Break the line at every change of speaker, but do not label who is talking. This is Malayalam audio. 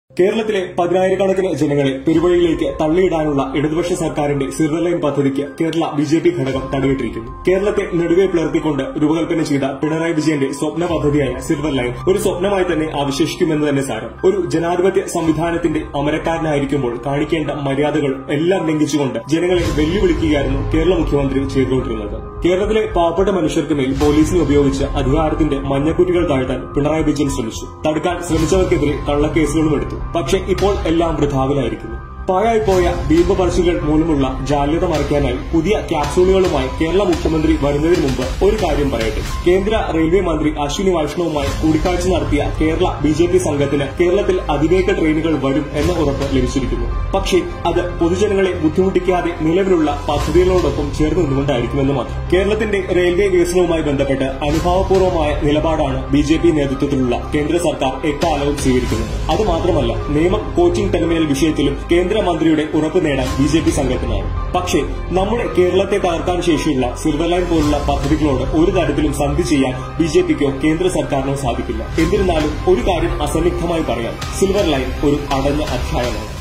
കേരളത്തിലെ പതിനായിരക്കണക്കിന് ജനങ്ങളെ പെരുവഴിയിലേക്ക് തള്ളിയിടാനുള്ള ഇടതുപക്ഷ സർക്കാരിന്റെ സിൽവർ ലൈൻ പദ്ധതിക്ക് കേരള ബി ജെ പി ഘടകം തടയിട്ടിരിക്കുന്നു കേരളത്തെ നെടുവെ പിളർത്തിക്കൊണ്ട് രൂപകൽപ്പന ചെയ്ത പിണറായി വിജയന്റെ സ്വപ്ന പദ്ധതിയായ സിൽവർ ലൈൻ ഒരു സ്വപ്നമായി തന്നെ അവശേഷിക്കുമെന്ന് തന്നെ സാരം ഒരു ജനാധിപത്യ സംവിധാനത്തിന്റെ അമരക്കാരനായിരിക്കുമ്പോൾ കാണിക്കേണ്ട മര്യാദകൾ എല്ലാം ലംഘിച്ചുകൊണ്ട് ജനങ്ങളെ വെല്ലുവിളിക്കുകയായിരുന്നു കേരള മുഖ്യമന്ത്രി ചെയ്തുകൊണ്ടിരുന്നത് കേരളത്തിലെ പാവപ്പെട്ട മനുഷ്യർക്ക് മേൽ പോലീസിനെ ഉപയോഗിച്ച് അധികാരത്തിന്റെ മഞ്ഞക്കുറ്റികൾ താഴ്ത്താൻ പിണറായി വിജയൻ ശ്രമിച്ചു തടുക്കാൻ ശ്രമിച്ചവർക്കെതിരെ കള്ളക്കേസുകളും എടുത്തു പക്ഷെ ഇപ്പോൾ എല്ലാം വൃഥാവിലായിരിക്കുന്നു പാഴായിപ്പോയ ദീപപർശികൾ മൂലമുള്ള ജാല്യത മറയ്ക്കാനായി പുതിയ ക്യാപ്സൂളുകളുമായി കേരള മുഖ്യമന്ത്രി വരുന്നതിന് മുമ്പ് ഒരു കാര്യം പറയട്ടെ കേന്ദ്ര റെയിൽവേ മന്ത്രി അശ്വിനി വൈഷ്ണവുമായി കൂടിക്കാഴ്ച നടത്തിയ കേരള ബി ജെ പി സംഘത്തിന് കേരളത്തിൽ അതിവേഗ ട്രെയിനുകൾ വരും എന്ന ഉറപ്പ് ലഭിച്ചിരിക്കുന്നു പക്ഷേ അത് പൊതുജനങ്ങളെ ബുദ്ധിമുട്ടിക്കാതെ നിലവിലുള്ള പദ്ധതികളോടൊപ്പം ചേർന്ന് നിന്നുകൊണ്ടായിരിക്കുമെന്ന് മാത്രം കേരളത്തിന്റെ റെയിൽവേ വികസനവുമായി ബന്ധപ്പെട്ട് അനുഭാവപൂർവമായ നിലപാടാണ് ബി ജെ പി നേതൃത്വത്തിലുള്ള കേന്ദ്ര സർക്കാർ എക്കാലവും സ്വീകരിക്കുന്നത് അതുമാത്രമല്ല നേമം കോച്ചിംഗ് ടെർമിനൽ വിഷയത്തിലും കേന്ദ്രമന്ത്രിയുടെ ഉറപ്പ് നേടാൻ ബി ജെ പി സംഘത്തിനാണ് പക്ഷേ നമ്മുടെ കേരളത്തെ തകർക്കാൻ ശേഷിയുള്ള സിൽവർ ലൈൻ പോലുള്ള പദ്ധതികളോട് ഒരു തരത്തിലും സന്ധി ചെയ്യാൻ ബി ജെ പിക്കോ കേന്ദ്ര സർക്കാരിനോ സാധിക്കില്ല എന്നിരുന്നാലും ഒരു കാര്യം അസന്നിഗ്ധമായി പറയാം സിൽവർ ലൈൻ ഒരു അടഞ്ഞ അധ്യായമാണ്